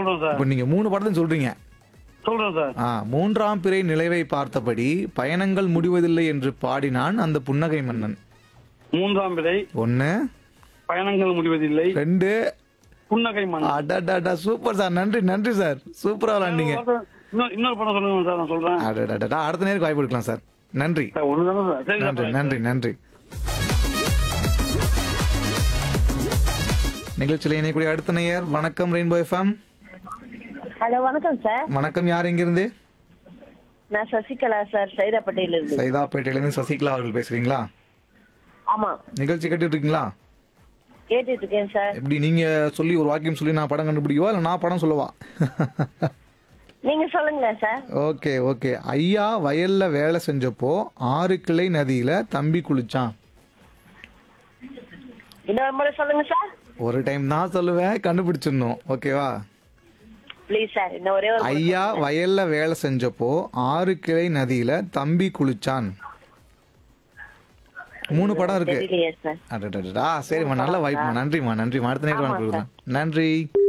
சொல்றேன் சார் இப்போ நீங்க மூணு படத்தையும் சொல்றீங்க சொல்றேன் சார் ஆ மூன்றாம் பிறை நிலைவை பார்த்தபடி பயணங்கள் முடிவதில்லை என்று பாடினான் அந்த புன்னகை மன்னன் மூன்றாம் விலை ஒன்னு பயணங்கள் முடிவதில்லை ரெண்டு புன்னகை மன்னன் அடடடா சூப்பர் சார் நன்றி நன்றி சார் சூப்பரா விளாண்டீங்க இன்னொரு இன்னொரு படம் சொல்லுங்க சார் நான் சொல்றேன் அடடடா அடுத்த நேருக்கு வாய்ப்பு எடுக்கலாம் சார் நன்றி சார் ஒண்ணு தானே சார் சரி நன்றி சார் நன்றி நன்றி நிகழ்ச்சியில் இணையக்கூடிய அடுத்த நேயர் வணக்கம் ரெயின்போ எஃப்எம் ஹலோ வணக்கம் சார் வணக்கம் யார் எங்கிருந்து நான் சசிகலா சார் சைதாப்பேட்டையில இருந்து சைதாப்பேட்டையிலேருந்து சசிகலா அவர்கள் பேசுறீங்களா ஆமா நிகழ்ச்சி கேட்டுட்டு இருக்கீங்களா கேட்டுட்டு இருக்கேன் சார் எப்படி நீங்க சொல்லி ஒரு வாக்கியம் சொல்லி நான் படம் கண்டுபிடிக்கவா இல்லை நான் படம் சொல்லவா நீங்க சொல்லுங்களேன் சார் ஓகே ஓகே ஐயா வயல்ல வேலை செஞ்சப்போ ஆறு கிளை நதியில தம்பி குளிச்சான் இன்னொரு முறை சொல்லுங்க சார் ஒரு டைம் தான் சொல்லுவேன் கண்டுபிடிச்சிடணும் ஓகேவா ப்ளீஸ் சார் இன்னும் ஒரே ஒரு முறை ஐயா வயல்ல வேலை செஞ்சப்போ ஆறு கிளை நதியில தம்பி குளிச்சான் மூணு படம் இருக்கு தெரியலையே சார் அடடடடா சரிம்மா நல்ல வாய்ப்புமா நன்றிம்மா நன்றிம்மா அடுத்த நேரம் ஆமா, கொடுக்கலாம் நன்றி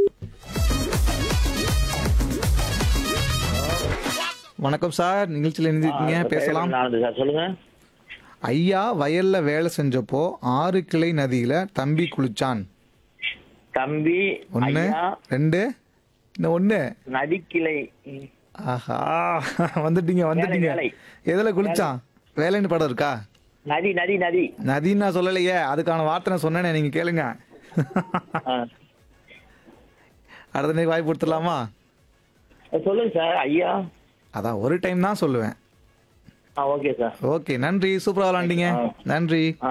வணக்கம் சார் நிகழ்ச்சியில் எழுந்திருக்கீங்க பேசலாம் நானது சார் சொல்லுங்க ஐயா வயல்ல வேலை செஞ்சப்போ ஆறு கிளை நதியில தம்பி குளிச்சான் தம்பி ஒண்ணு ஐயா ரெண்டு இன்னும் ஒண்ணு நதிக்கிளை ம், ஆஹா வந்துட்டீங்க வந்துட்டீங்க வேலை. எதுல குளிச்சான் வேலைன்னு படம் இருக்கா நதி நதி நதி நதின்னு நான் சொல்லலையே அதுக்கான வார்த்தை நான் சொன்னேனே நீங்க கேளுங்க ஆ. அடுத்த நேரம் வாய்ப்பு கொடுத்துடலாமா சொல்லுங்க சார் ஐயா அதான் ஒரு டைம் தான் சொல்லுவேன் ஆ ஓகே சார் ஓகே நன்றி சூப்பரா விளாண்டீங்க நன்றி ஆ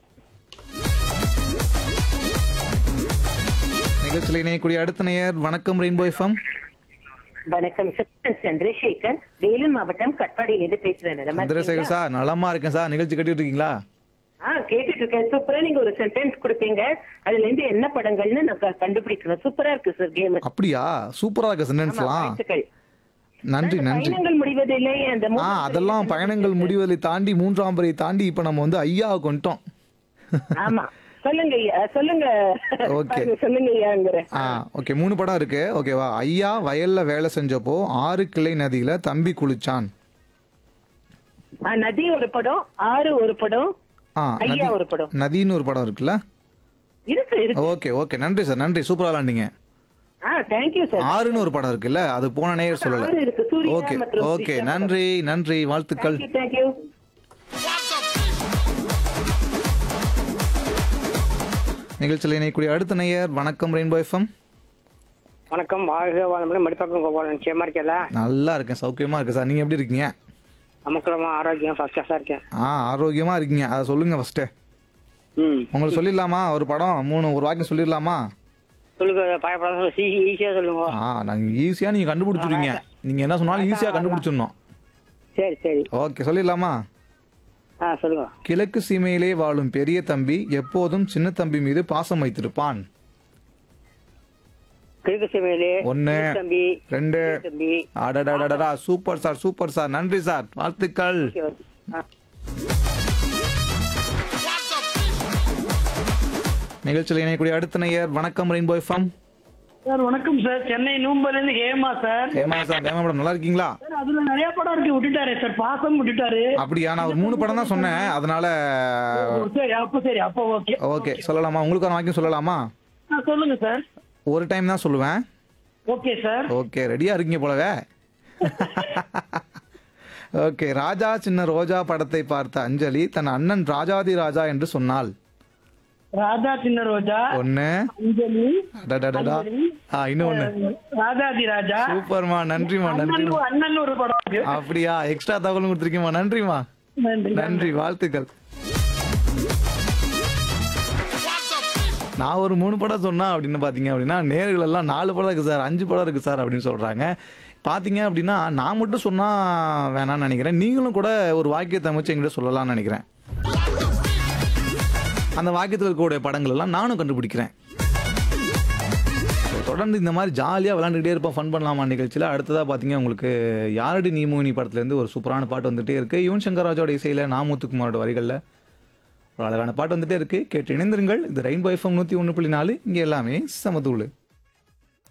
நிகழ்ச்சியில் இணையக்கூடிய அடுத்த நேயர் வணக்கம் ரெயின்போ எஃப்எம் வணக்கம் சார் சந்திரசேகர் வேலூர் மாவட்டம் கட்பாடியிலிருந்து பேசுறேன் நிலமா சந்திரசேகர் சார் நலமா இருக்கேன் சார் நிகழ்ச்சி கட்டிட்டு இருக்கீங்களா ஆ கேட்டுட்டு இருக்கேன் சூப்பரா நீங்க ஒரு சென்டென்ஸ் கொடுப்பீங்க அதுல இருந்து என்ன படங்கள்னு நான் க- கண்டுபிடிக்கணும் சூப்பரா இருக்கு சார் கேம் அப்படியா சூப்பரா இருக்கு சென்டென்ஸ்லாம் நன்றி நன்றி பயணங்கள் முடிவதில்லை அந்த ஆ மூன்று அதெல்லாம் பயணங்கள் முடிவதை தாண்டி மூன்றாம் பிறை தாண்டி இப்ப நம்ம வந்து ஐயாவை கொண்டுட்டோம் ஆமா சொல்லுங்க ஐயா சொல்லுங்க Okay. சொல்லுங்க ஐயாங்கிற ஆ ஓகே மூணு படம் இருக்கு ஓகேவா ஐயா வயல்ல வேலை செஞ்சப்போ ஆறு கிளை நதியில தம்பி குளிச்சான் ஆ, நதி ஒரு படம் ஆறு ஒரு படம் ஆ ஐயா நதி ஒரு படம் நதின்னு ஒரு படம் இருக்குல்ல இருக்கு இருக்கு ஓகே ஓகே நன்றி சார் நன்றி சூப்பரா விளாண்டீங்க ஆ தேங்க்யூ சார் ஆறுன்னு ஒரு படம் இருக்குல்ல அது போன நேயர் சொல்லல ஆறு இருக்கு சூர்யா ஓகே மற்றும் ஓகே ஸ்ரீகாந்த் நன்றி நன்றி வாழ்த்துக்கள் தேங்க்யூ தேங்க்யூ நிகழ்ச்சியில் இணையக்கூடிய அடுத்த நேயர் வணக்கம் ரெயின்போ எஃப்எம் வணக்கம் வாழ்க வளமுடன் மடிப்பாக்கம் கோபாலன் நிச்சயமா இருக்கல நல்லா இருக்கேன் சௌக்கியமா இருக்கு சார் நீங்க எப்படி இருக்கீங்க அமுக்கலமா ஆரோக்கியம் ஃபர்ஸ்ட் கிளாஸா இருக்கேன் ஆ ஆரோக்கியமா இருக்கீங்க அதை சொல்லுங்க ஃபர்ஸ்ட் ம் உங்களுக்கு சொல்லிடலாமா ஒரு படம் மூணு ஒரு வாக்கியம் சொல்லிடலாமா சொல்லுங்க பயப்படாத சி ஈஸியா சொல்லுங்க ஆ நாங்க ஈஸியா நீங்க கண்டுபிடிச்சிருவீங்க நீங்க என்ன சொன்னாலும் ஈஸியா கண்டுபிடிச்சிடணும் சரி சரி ஓகே சொல்லிடலாமா ஆ சொல்லுங்க கிழக்கு சீமையிலே வாழும் பெரிய தம்பி எப்போதும் சின்ன தம்பி மீது பாசம் வைத்திருப்பான் கிழக்கு சமையலே ஒண்ணு, தம்பி ரெண்டு தம்பி அடடடடா சூப்பர் சார் சூப்பர் சார் நன்றி சார் வாழ்த்துக்கள் ஓகே, ஓகே. ஆ. நிகழ்ச்சியில் இணையக்கூடிய அடுத்த நேயர் வணக்கம் ரெயின்போ எஃப்எம் சார் வணக்கம் சார் சென்னை நூம்பர்ல இருந்து Hema sir Hema sir Hema madam நல்லா இருக்கீங்களா சார் அதுல நிறைய படம் இருக்கு விட்டுட்டாரு சார் பாசம் விட்டுட்டாரு அப்படியா நான் ஒரு மூணு படம் தான் சொன்னேன் அதனால ஓ, சரி அப்போ சரி அப்போ ஓகே ஓகே சொல்லலாமா உங்களுக்கான வாக்கியம் சொல்லலாமா ஆ, சொல்லுங்க சார் ஒரு டைம் தான் சொல்லுவேன் ஓகே சார் ஓகே ரெடியா இருக்கீங்க போலவே ஓகே ராஜா சின்ன ரோஜா படத்தை பார்த்த அஞ்சலி தன் அண்ணன் ராஜாதி ராஜா என்று சொன்னாள் ராதா சின்ன ரோஜா ஒண்ணு அஞ்சலி அடடடடா ஆ இன்னும் ஒண்ணு ராஜாதி ராஜா சூப்பர்மா நன்றிமா அண்ணன் நன்றிமா அண்ணன் ஒரு படம் இருக்கு அப்படியா எக்ஸ்ட்ரா தகவலும் கொடுத்துருக்கீமா நன்றிமா நன்றி நன்றி வாழ்த்துக்கள் நான் ஒரு மூணு படம் சொன்னா அப்படின்னு பாத்தீங்க அப்படின்னா நேர்கள் எல்லாம் நாலு படம் இருக்கு சார் அஞ்சு படம் இருக்கு சார் அப்படின்னு சொல்றாங்க பாத்தீங்க அப்படின்னா நான் மட்டும் சொன்னா வேணாம்னு நினைக்கிறேன் நீங்களும் கூட ஒரு வாக்கியத்தை அமைச்சு எங்கிட்ட சொல்லலாம்னு நினைக்கிறேன் அந்த வாக்கியத்தில் இருக்கக்கூடிய படங்கள் எல்லாம் நானும் கண்டுபிடிக்கிறேன் தொடர்ந்து இந்த மாதிரி ஜாலியாக விளாண்டுக்கிட்டே இருப்போம் ஃபன் பண்ணலாமா நிகழ்ச்சியில் அடுத்ததாக பார்த்தீங்க உங்களுக்கு யாரடி நீ மோகினி படத்துலேருந்து ஒரு சூப்பரான பாட்டு வந்துட்டே இருக்கு யுவன் சங்கர் ராஜோட இசையில் நாமுத்துக்குமாரோட வரிகளில் ஒரு அழகான பாட்டு வந்துட்டே இருக்கு கேட்டு இணைந்திருங்கள் இது ரெயின்போ எஃப்எம் நூற்றி ஒன்று புள்ளி நாலு இங்கே எல்லாமே சமதூள்